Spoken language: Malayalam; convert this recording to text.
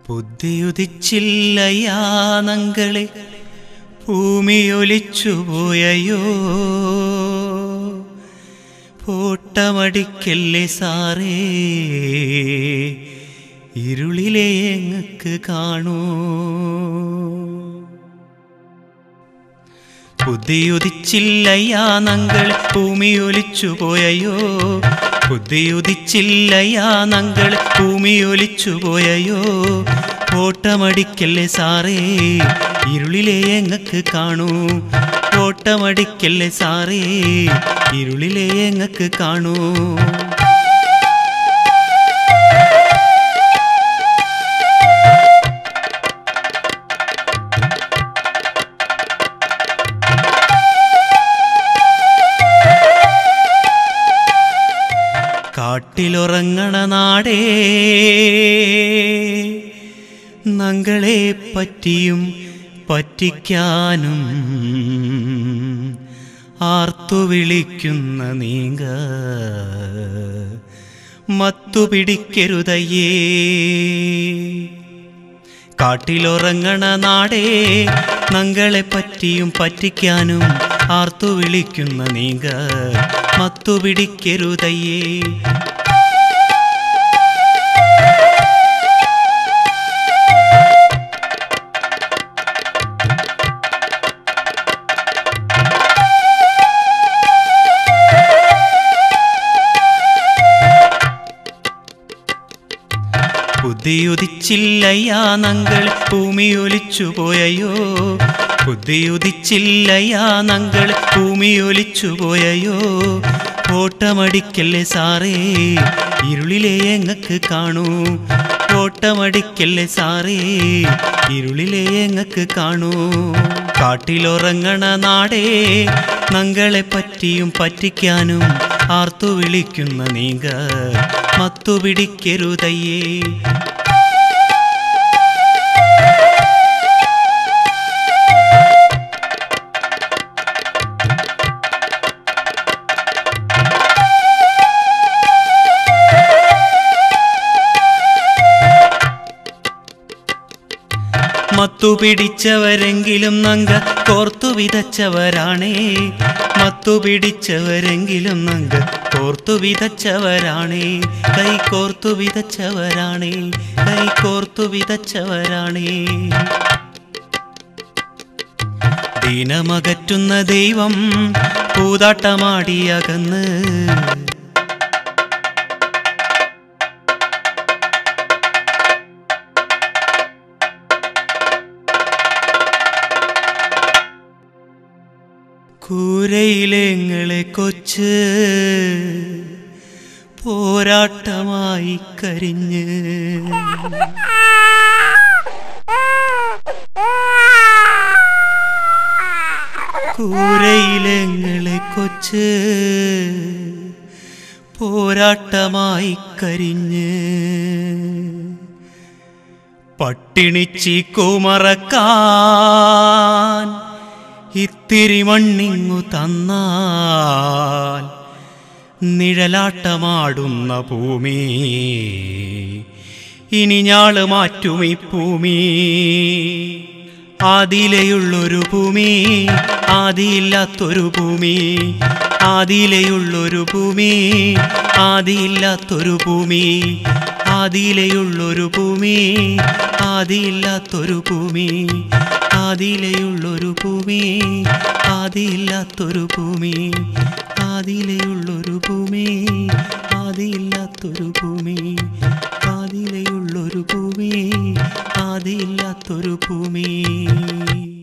ബുദ്ധിയുദിച്ചില്ലയാ നങ്കളെ ഭൂമിയൊലിച്ചുപോയോ പോട്ടമടിക്കല്ലേ സാറേ ഇരുളിലെ എങ്ങക്ക് കാണൂ ബുദ്ധിയുദിച്ചില്ലയാ നങ്കൾ ഭൂമിയൊലിച്ചുപോയോ ബുദ്ധിയുദിച്ചില്ലയാ നങ്കൾ ഭൂമിയൊലിച്ചുപോയോ ഓട്ടമടിക്കല്ലേ സാറേ ഇരുളിലെ എങ്ങക്ക് കാണൂ ഓട്ടമടിക്കല്ലേ സാറേ ഇരുളിലെ എങ്ങക്ക് കാണൂ കാട്ടിലുറങ്ങണ നാടേ നങ്ങളെ പറ്റിയും പറ്റിക്കാനും ആർത്തു വിളിക്കുന്ന നീങ്ക മത്തു പിടിക്കരുതയ്യേ കാട്ടിലുറങ്ങണ നാടേ നങ്ങളെ പറ്റിയും പറ്റിക്കാനും ആർത്തു വിളിക്കുന്ന നീങ്ക മത്തു പിടിക്കരുതയ്യേ ബുദ്ധിയുദിച്ചില്ലയ്യാ നങ്കൾ ഭൂമിയൊലിച്ചുപോയോ ബുദ്ധിയുദിച്ചില്ലയ്യാ നങ്കൾ ഭൂമിയൊലിച്ചുപോയോ ഓട്ടമടിക്കല്ലേ സാറേ ഇരുളിലെ എങ്ങക്ക് കാണൂ ഓട്ടമടിക്കല്ലേ സാറേ ഇരുളിലെ എങ്ങക്ക് കാണൂ കാട്ടിലുറങ്ങണ നാടേ നങ്ങളെ പറ്റിയും പറ്റിക്കാനും ആർത്തു വിളിക്കുന്ന നീങ്ക മത്തു പിടിക്കരുതയ്യേ മത്തു പിടിച്ചവരെങ്കിലും നങ്ക കോർത്തു വിതച്ചവരാണേ മത്തു പിടിച്ചവരെങ്കിലും നങ്ക കോർത്തു വിതച്ചവരാണേ കൈ കോർത്തു വിതച്ചവരാണേ കൈ കോർത്തു വിതച്ചവരാണേ ദീനമകറ്റുന്ന ദൈവം പൂതാട്ടമാടിയകന്ന് കൂരയിലെങ്ങളെ കൊച്ച് പോരാട്ടമായി കരിഞ്ഞ് കൂരയിലെങ്ങളെ കൊച്ച് പോരാട്ടമായി കരിഞ്ഞ് പട്ടിണിച്ചിക്കു മറക്കാൻ ഇത്തിരി മണ്ണിങ്ങു തന്നാൽ നിഴലാട്ടമാടുന്ന ഭൂമി ഇനി ഞാള് മാറ്റും ഈ ഭൂമി ആദിയിലെയുള്ളൊരു ഭൂമി ആദിയില്ലാത്തൊരു ഭൂമി ആദിയിലെയുള്ളൊരു ഭൂമി ആദിയില്ലാത്തൊരു ഭൂമി ആദിയിലെയുള്ളൊരു ഭൂമി ആദിയില്ലാത്തൊരു ഭൂമി ആദിയിലെയുള്ളൊരു ഭൂമി ആദിയില്ലാത്തൊരു ഭൂമി ആദിയിലെയുള്ളൊരു ഭൂമി ആദിയില്ലാത്തൊരു ഭൂമി ആദിയിലെയുള്ളൊരു ഭൂമി ആദിയില്ലാത്തൊരു ഭൂമി